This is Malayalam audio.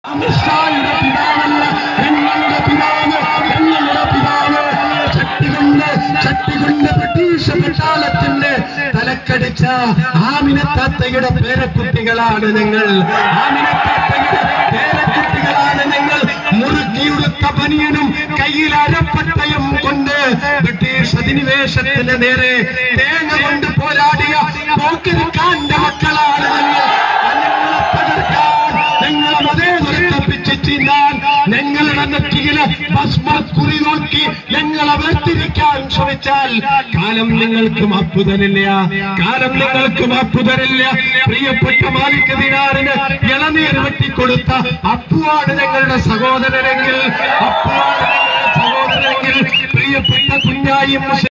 അമിത്ഷായുടെ പിതാവല്ല ഞങ്ങളുടെ പിതാവ് ഞങ്ങളുടെ പിതാവ് ചട്ടികൊണ്ട് ചട്ടികൊണ്ട് ബ്രിട്ടീഷ് പട്ടാളത്തിന്റെ തലക്കടിച്ച ആമിനത്താത്തയുടെ പേരക്കുട്ടികളാണ് ഞങ്ങൾ ആമിനത്താത്തയുടെ പേരക്കുട്ടികളാണ് ഞങ്ങൾ മുറുക്കിയുടുത്ത പനിയനും കയ്യിൽ അരപ്പട്ടയം കൊണ്ട് ബ്രിട്ടീഷ് അധിനിവേശത്തിന് നേരെ തേങ്ങ കൊണ്ട് പോരാടിയ പോക്കരിക്കാന്റെ മക്കളാണ് ഞങ്ങൾ ഞങ്ങളെ തകർക്കാൻ ഞങ്ങളെ മതേതരപ്പിച്ച് ചിന്താൻ ഞങ്ങളുടെ നെറ്റിയിലെ ഭസ്മക്കുറി നോക്കി ഞങ്ങളെ വേർതിരിക്കാൻ ശ്രമിച്ചാൽ കാലം നിങ്ങൾക്ക് മാപ്പ് തരില്ല കാലം നിങ്ങൾക്ക് മാപ്പ് തരില്ല പ്രിയപ്പെട്ട മാലിക് ദിനാറിന് ഇളനീർ വെട്ടിക്കൊടുത്ത അപ്പുവാണ് ഞങ്ങളുടെ സഹോദരനെങ്കിൽ അപ്പുവാണ് ഞങ്ങളുടെ സഹോദരനെങ്കിൽ പ്രിയപ്പെട്ട കുഞ്ഞായി